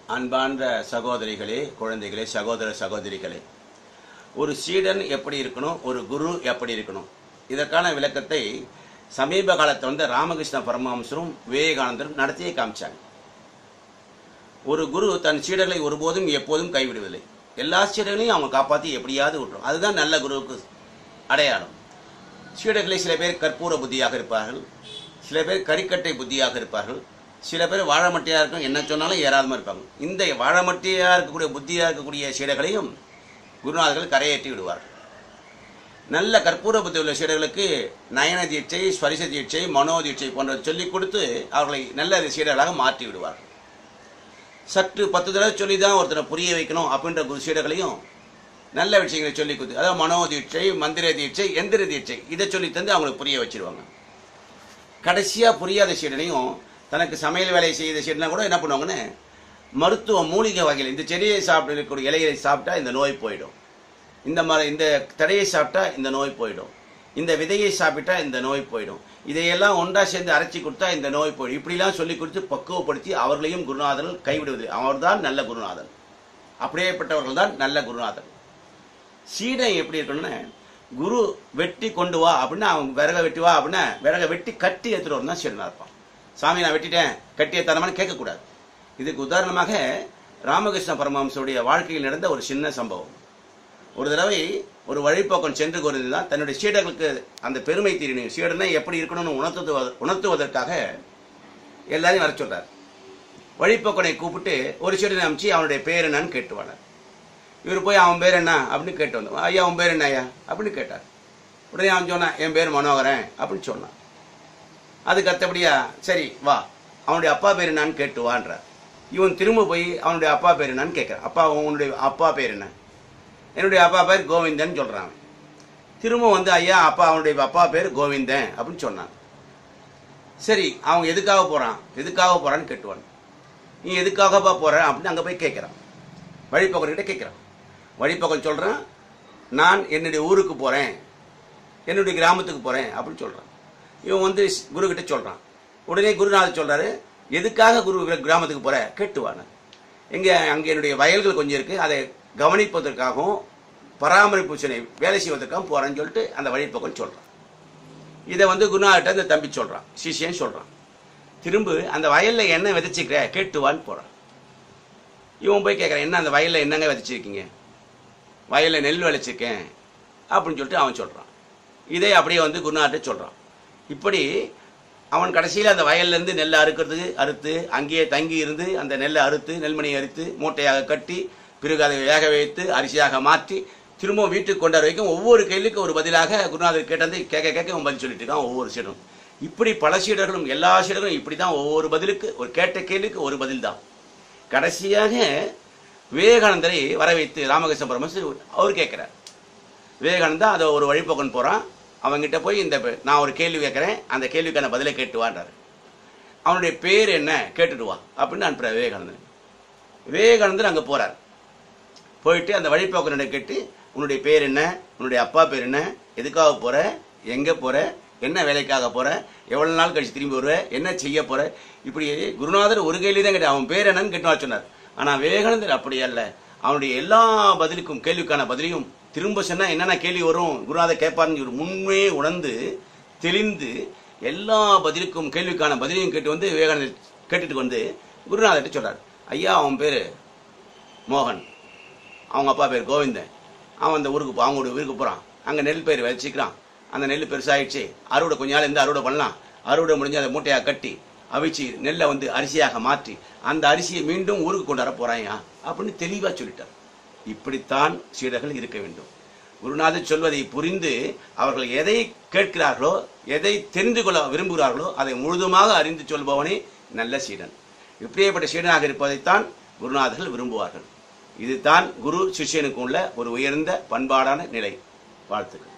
அன்பார்ந்த சகோதரிகளே குழந்தைகளே சகோதர சகோதரிகளே ஒரு சீடன் எப்படி இருக்கணும் ஒரு குரு எப்படி இருக்கணும் இதற்கான விளக்கத்தை சமீப காலத்தில் வந்து ராமகிருஷ்ண பரமஹம்சரும் விவேகானந்தரும் நடத்தியே காமிச்சாங்க ஒரு குரு தன் சீடர்களை ஒருபோதும் எப்போதும் கைவிடுவதில்லை எல்லா சீடர்களையும் அவங்க காப்பாற்றி எப்படியாவது விட்டுரும் அதுதான் நல்ல குருவுக்கு அடையாளம் சீடர்களை சில பேர் கற்பூர புத்தியாக இருப்பார்கள் சில பேர் கறிக்கட்டை புத்தியாக இருப்பார்கள் சில பேர் வாழைமட்டையாக இருக்கும் என்ன சொன்னாலும் ஏறாதமாக இருப்பாங்க இந்த வாழைமட்டையாக இருக்கக்கூடிய புத்தியாக இருக்கக்கூடிய சீடர்களையும் குருநாதர்கள் கரையேற்றி விடுவார்கள் நல்ல கற்பூர புத்தி உள்ள சீடர்களுக்கு நயன தீட்சை ஸ்பரிச தீட்சை மனோ தீட்சை போன்ற சொல்லிக் கொடுத்து அவர்களை நல்ல சீடர்களாக மாற்றி விடுவார்கள் சற்று பத்து தடவை சொல்லி தான் ஒருத்தரை புரிய வைக்கணும் அப்படின்ற குரு சீடர்களையும் நல்ல விஷயங்களை சொல்லி கொடுத்து அதாவது மனோ தீட்சை மந்திர தீட்சை எந்திர தீட்சை இதை சொல்லி தந்து அவங்களுக்கு புரிய வச்சிருவாங்க கடைசியாக புரியாத சீடனையும் தனக்கு சமையல் வேலையை செய்த சீடனை கூட என்ன பண்ணுவாங்கன்னு மருத்துவ மூலிகை வகையில் இந்த செடியை சாப்பிட்டு இருக்கக்கூடிய இலைகளை சாப்பிட்டா இந்த நோய் போயிடும் இந்த மாதிரி இந்த தடையை சாப்பிட்டா இந்த நோய் போயிடும் இந்த விதையை சாப்பிட்டா இந்த நோய் போயிடும் இதையெல்லாம் ஒன்றா சேர்ந்து அரைச்சி கொடுத்தா இந்த நோய் போயிடும் இப்படிலாம் சொல்லி கொடுத்து பக்குவப்படுத்தி அவர்களையும் குருநாதர்கள் கைவிடுவது அவர்தான் நல்ல குருநாதன் அப்படியேப்பட்டவர்கள் தான் நல்ல குருநாதன் சீடன் எப்படி இருக்கணும்னா குரு வெட்டி கொண்டு வா அப்படின்னா அவங்க விறக வெட்டி வா அப்படின்னா விறக வெட்டி கட்டி எடுத்துட்டு வரணும் தான் சீடனா இருப்பான் சாமி நான் வெட்டிட்டேன் கட்டிய தரமானு கேட்கக்கூடாது இதுக்கு உதாரணமாக ராமகிருஷ்ண பரமஹம்சருடைய வாழ்க்கையில் நடந்த ஒரு சின்ன சம்பவம் ஒரு தடவை ஒரு வழிப்போக்கன் சென்று கொண்டிருந்தான் தன்னுடைய சீடர்களுக்கு அந்த பெருமை தெரியணும் சீடனை எப்படி இருக்கணும்னு உணர்த்துவ உணர்த்துவதற்காக எல்லாரையும் வர சொல்றார் வழிப்போக்கனை கூப்பிட்டு ஒரு சீடனை அமைச்சு அவனுடைய பேர் என்னன்னு கேட்டுவானார் இவர் போய் அவன் பேர் என்ன அப்படின்னு கேட்டு வந்தோம் ஐயா அவன் பேர் என்ன ஐயா அப்படின்னு கேட்டார் உடனே அவன் சொன்னான் என் பேர் மனோகரன் அப்படின்னு சொன்னான் அதுக்கு அடுத்தபடியா சரி வா அவனுடைய அப்பா பேர் என்னன்னு கேட்டு வான்றார் இவன் திரும்ப போய் அவனுடைய அப்பா பேர் என்னன்னு கேட்குறான் அப்பா உன்னுடைய அப்பா பேர் என்ன என்னுடைய அப்பா பேர் கோவிந்தன் சொல்கிறான் திரும்ப வந்து ஐயா அப்பா அவனுடைய அப்பா பேர் கோவிந்தன் அப்படின்னு சொன்னான் சரி அவன் எதுக்காக போகிறான் எதுக்காக போகிறான்னு கேட்டுவான் நீ எதுக்காகப்பா போகிற அப்படின்னு அங்கே போய் கேட்குறான் வழிப்போக்கர்கிட்ட கேட்குறான் வழிப்போக்கன் சொல்கிறான் நான் என்னுடைய ஊருக்கு போகிறேன் என்னுடைய கிராமத்துக்கு போகிறேன் அப்படின்னு சொல்கிறான் இவன் வந்து குருக்கிட்ட சொல்கிறான் உடனே குருநாதர் சொல்கிறாரு எதுக்காக குரு கிராமத்துக்கு போகிற கேட்டுவான எங்கே அங்கே என்னுடைய வயல்கள் கொஞ்சம் இருக்குது அதை கவனிப்பதற்காகவும் பராமரிப்பு சென்னை வேலை செய்வதற்காகவும் போகிறேன்னு சொல்லிட்டு அந்த வழிப்போக்கன் சொல்கிறான் இதை வந்து குருநாதர்கிட்ட அந்த தம்பி சொல்கிறான் சிஷியன் சொல்கிறான் திரும்ப அந்த வயலில் என்ன விதைச்சிக்கிற கேட்டுவான்னு போகிறான் இவன் போய் கேட்குறான் என்ன அந்த வயலில் என்னங்க விதைச்சிருக்கீங்க வயலில் நெல் விளைச்சிருக்கேன் அப்படின்னு சொல்லிட்டு அவன் சொல்கிறான் இதே அப்படியே வந்து குருநாதர்கிட்ட சொல்கிறான் இப்படி அவன் கடைசியில் அந்த வயல்லேருந்து நெல்லை அறுக்கிறதுக்கு அறுத்து அங்கேயே தங்கி இருந்து அந்த நெல்லை அறுத்து நெல்மணியை அறுத்து மூட்டையாக கட்டி பிறகு அதை வேக வைத்து அரிசியாக மாற்றி திரும்ப வீட்டுக்கு கொண்டாட வரைக்கும் ஒவ்வொரு கேள்விக்கும் ஒரு பதிலாக குருநாதர் கேட்டது கேட்க கேட்க அவன் பதில் சொல்லிட்டு இருக்கான் ஒவ்வொரு சீடனும் இப்படி பல சீடர்களும் எல்லா சீடர்களும் இப்படி தான் ஒவ்வொரு பதிலுக்கு ஒரு கேட்ட கேள்விக்கு ஒரு பதில் தான் கடைசியாக விவேகானந்தரை வர வைத்து ராமகிருஷ்ண பரமஹம்சர் அவர் கேட்குறார் விவேகானந்தா அதை ஒரு வழிபோக்கன் போகிறான் அவங்ககிட்ட போய் இந்த நான் ஒரு கேள்வி கேட்குறேன் அந்த கேள்விக்கான பதிலை கேட்டு வான்றார் அவனுடைய பேர் என்ன கேட்டுட்டு வா அப்படின்னு அனுப்புகிறார் விவேகானந்தன் விவேகானந்தர் அங்கே போகிறார் போயிட்டு அந்த வழிபோக்கனிட கேட்டு உன்னுடைய பேர் என்ன உன்னுடைய அப்பா பேர் என்ன எதுக்காக போகிற எங்கே போகிற என்ன வேலைக்காக போகிற எவ்வளோ நாள் கழிச்சு திரும்பி வருவ என்ன செய்ய போகிற இப்படி குருநாதர் ஒரு கேள்வி தான் கேட்டு அவன் பேர் என்னன்னு கேட்டு சொன்னார் ஆனால் விவேகானந்தர் அப்படி அல்ல அவனுடைய எல்லா பதிலுக்கும் கேள்விக்கான பதிலையும் திரும்ப சொன்னா என்னென்ன கேள்வி வரும் குருநாதர் கேட்பாருன்னு ஒரு முன்னே உணர்ந்து தெளிந்து எல்லா பதிலுக்கும் கேள்விக்கான பதிலையும் கேட்டு வந்து விவேகானந்தர் கேட்டுட்டு வந்து குருநாதர்கிட்ட சொல்றார் ஐயா அவன் பேர் மோகன் அவங்க அப்பா பேர் கோவிந்தன் அவன் அந்த ஊருக்கு போ- அவங்களுடைய ஊருக்கு போகிறான் அங்கே நெல் பயிர் விதைச்சிக்கிறான் அந்த நெல் பெருசாகிடுச்சு அறுவடை கொஞ்ச நாள் இருந்து அறுவடை பண்ணலாம் அறுவடை முடிஞ்சு அதை மூட்டையாக கட்டி அவிச்சு நெல்லை வந்து அரிசியாக மாற்றி அந்த அரிசியை மீண்டும் ஊருக்கு கொண்டு வர போகிறாயா அப்படின்னு தெளிவாக சொல்லிட்டார் இப்படித்தான் சீடர்கள் இருக்க வேண்டும் குருநாதர் சொல்வதை புரிந்து அவர்கள் எதை கேட்கிறார்களோ எதை தெரிந்து கொள்ள விரும்புகிறார்களோ அதை முழுதுமாக அறிந்து சொல்பவனே நல்ல சீடன் இப்படியேப்பட்ட சீடனாக இருப்பதைத்தான் குருநாதர்கள் விரும்புவார்கள் இதுதான் குரு சிஷ்யனுக்கு உள்ள ஒரு உயர்ந்த பண்பாடான நிலை வாழ்த்துக்கள்